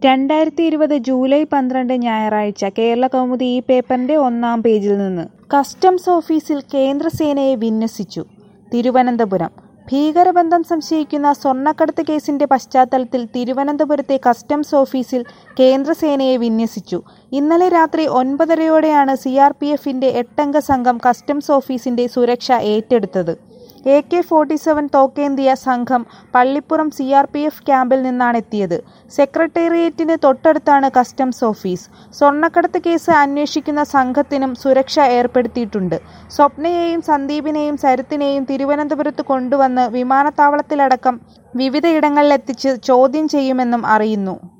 രണ്ടായിരത്തി ഇരുപത് ജൂലൈ പന്ത്രണ്ട് ഞായറാഴ്ച കേരളകൗമുദി ഈ പേപ്പറിന്റെ ഒന്നാം പേജിൽ നിന്ന് കസ്റ്റംസ് ഓഫീസിൽ കേന്ദ്രസേനയെ വിന്യസിച്ചു തിരുവനന്തപുരം ഭീകരബന്ധം സംശയിക്കുന്ന സ്വർണ്ണക്കടത്ത് കേസിന്റെ പശ്ചാത്തലത്തിൽ തിരുവനന്തപുരത്തെ കസ്റ്റംസ് ഓഫീസിൽ കേന്ദ്രസേനയെ വിന്യസിച്ചു ഇന്നലെ രാത്രി ഒൻപതരയോടെയാണ് സി ആർ പി എഫിന്റെ എട്ടംഗ സംഘം കസ്റ്റംസ് ഓഫീസിന്റെ സുരക്ഷ ഏറ്റെടുത്തത് എ കെ ഫോർട്ടി സെവൻ തോക്കേന്തിയ സംഘം Pallippuram C R P F ക്യാമ്പിൽ നിന്നാണ് എത്തിയത് സെക്രട്ടേറിയറ്റിന് തൊട്ടടുത്താണ് കസ്റ്റംസ് ഓഫീസ് സ്വർണ്ണക്കടത്ത് കേസ് അന്വേഷിക്കുന്ന സംഘത്തിനും സുരക്ഷ ഏർപ്പെടുത്തിയിട്ടുണ്ട് സ്വപ്നയെയും സന്ദീപിനെയും സരിത്തിനെയും തിരുവനന്തപുരത്ത് കൊണ്ടുവന്ന് വിമാനത്താവളത്തിലടക്കം വിവിധയിടങ്ങളിലെത്തിച്ച് ചോദ്യം ചെയ്യുമെന്നും അറിയുന്നു